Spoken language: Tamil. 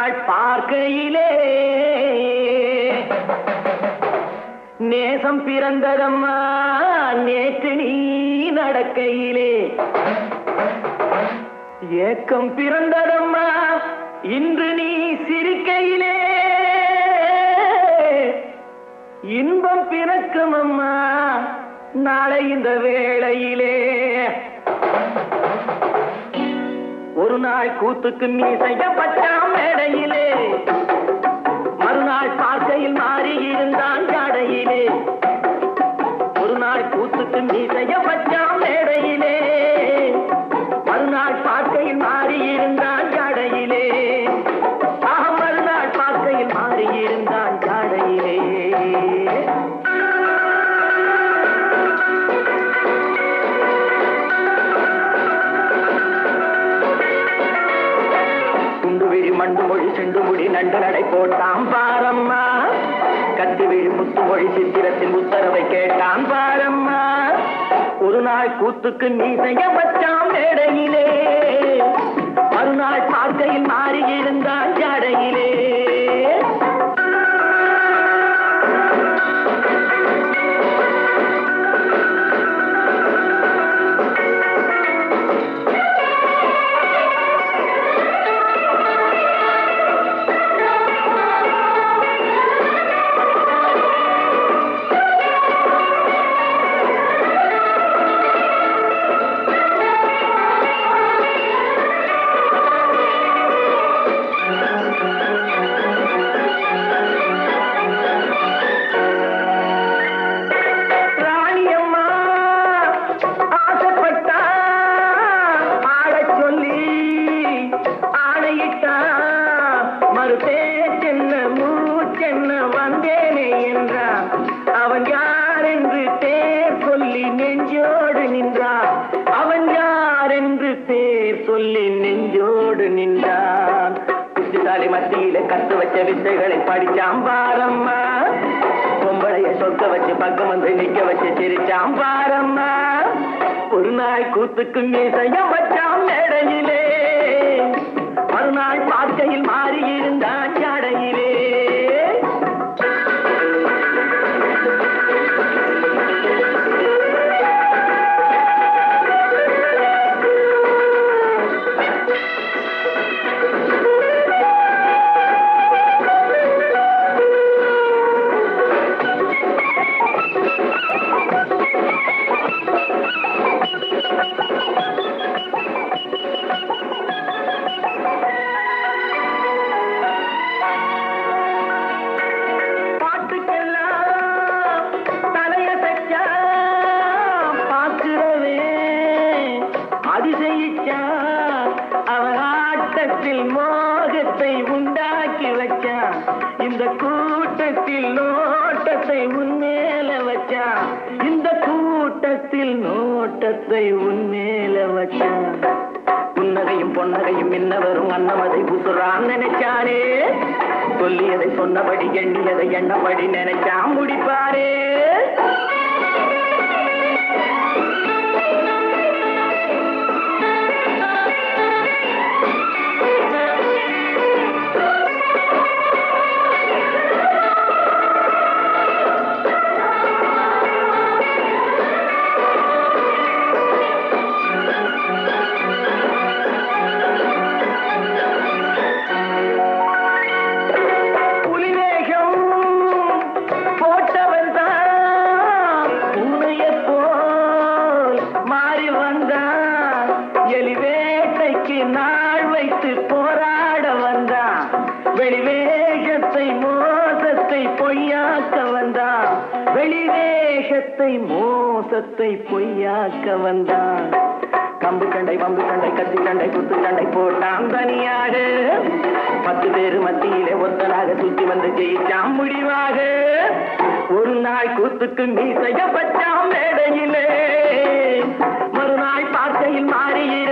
நாள் பார்க்கையிலே நேசம் பிறந்ததம்மா நேற்று நீ நடக்கையிலே ஏக்கம் பிறந்ததம்மா இன்று நீ சிரிக்கையிலே இன்பம் பிறக்கும் அம்மா நாளை இந்த வேளையிலே ஒரு நாள் கூத்துக்கு நீ செய்யப்பட்டாம் மேடையிலே மறுநாள் பார்க்கையில் மாறி இருந்தான் ஜாடையிலே ஒரு நாள் கூத்துக்கு நீ செய்யப்பட்டாம் மேடையிலே மறுநாள் பார்க்கையில் மாறி இருந்தான் ஜாடையிலே ஆக மறுநாள் பார்க்கையில் மாறி இருந்தான் ஜாடையிலே குண்டு விழி மண்டு மொழி செண்டு முடி நண்டு நடை போட்டான் பாரம்மா கத்தி விழி முத்து மொழி சித்திரத்தின் உத்தரவை கேட்டான் பாரம்மா ஒரு நாள் கூத்துக்கு நீ செய்ய வச்சான் மேடையிலே மறுநாள் பார்க்கையில் மாறி இருந்தான் ஜாடையிலே ராணியம்மா ஆசைப்பட்டா ஆடச் சொல்லி ஆணையிட்டா மறுபேச்சென்ன மூச்சென்ன வந்தேனே என்றான் அவன் யார் என்று பேர் சொல்லி நெஞ்சோடு நின்றான் அவன் யார் என்று பேர் சொல்லி நெஞ்சோடு நின்றான் புத்திசாலி மத்தியில கத்து வச்ச வித்தைகளை படிச்சான் பாரம்மா பொம்பளைய சொக்க வச்சு பக்கம் வந்து நிக்க வச்சு சிரிச்சான் பாரம்மா ஒரு நாள் கூத்துக்கு மீசையம் வச்சான் மேடையிலே மறுநாள் பார்க்கையில் மாறி இருந்தான் ஜாடையிலே பாட்டுக்கெல்லாம் தலையசைச்சா பார்க்கிறவே அதிசயிச்சா அவன் ஆட்டத்தில் மோகத்தை உண்டாக்கி வச்சான் இந்த கூட்டத்தில் நோட்டத்தை உன்மேல வச்சான் இந்த கூட்டத்தில் நோட்டத்தை உன்மேல வச்சான் புன்னகையும் பொன்னகையும் இன்னவரும் அன்னமதை புசுறான் நினைச்சானே சொல்லியதை சொன்னபடி எண்ணியதை எண்ணபடி நினைச்சான் முடிப்பாரே புலிவேஷம் போட்டவன் தான் உன்னையப் போல் மாறி வந்தான் எலிவேட்டைக்கு நாள் வைத்து போராட வந்தான் வெளிவேஷத்தை மோசத்தை பொய்யாக்க வந்தான் வெளிவேஷத்தை மோசத்தை பொய்யாக்க வந்தான் கம்பு சண்டை பம்பு சண்டை கத்தி சண்டை குத்து சண்டை போட்டான் தனியாக பத்து பேரு மத்தியிலே ஒத்தனாக சுத்தி வந்து ஜெயிச்சான் முடிவாக ஒரு நாள் கூத்துக்கு நீ செய்யப்பட்டான் மேடையிலே மறுநாள் பார்க்கையில் மாறி